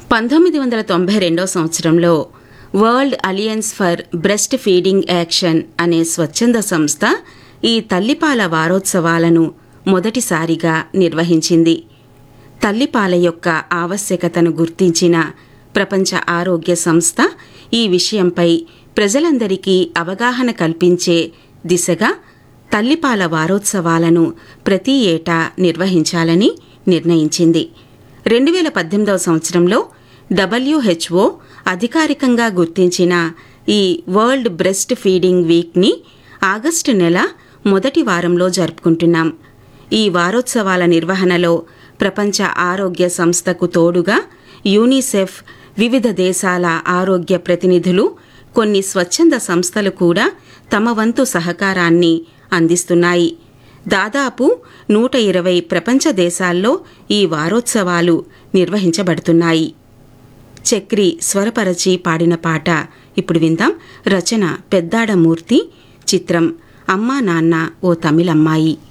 పంతొమ్మిది వందల తొంభై రెండో సంవత్సరంలో World Alliance for Breastfeeding Action అనే స్వచ్ఛంద సంస్థ ఈ తల్లిపాల వారోత్సవాలను మొదటిసారిగా నిర్వహించింది తల్లిపాల యొక్క ఆవశ్యకతను గుర్తించిన ప్రపంచ ఆరోగ్య సంస్థ ఈ విషయంపై ప్రజలందరికీ అవగాహన కల్పించే దిశగా తల్లిపాల వారోత్సవాలను ప్రతి ఏటా నిర్వహించాలని నిర్ణయించింది రెండు వేల పద్దెనిమిదవ సంవత్సరంలో డబ్ల్యూహెచ్ఓ అధికారికంగా గుర్తించిన ఈ వరల్డ్ బ్రెస్ట్ ఫీడింగ్ వీక్ని ఆగస్టు నెల మొదటి వారంలో జరుపుకుంటున్నాం ఈ వారోత్సవాల నిర్వహణలో ప్రపంచ ఆరోగ్య సంస్థకు తోడుగా యూనిసెఫ్ వివిధ దేశాల ఆరోగ్య ప్రతినిధులు కొన్ని స్వచ్ఛంద సంస్థలు కూడా తమ వంతు సహకారాన్ని అందిస్తున్నాయి దాదాపు నూట ఇరవై ప్రపంచ దేశాల్లో ఈ వారోత్సవాలు నిర్వహించబడుతున్నాయి చక్రి స్వరపరచి పాడిన పాట ఇప్పుడు విందాం రచన పెద్దాడమూర్తి చిత్రం అమ్మా నాన్న ఓ తమిళమ్మాయి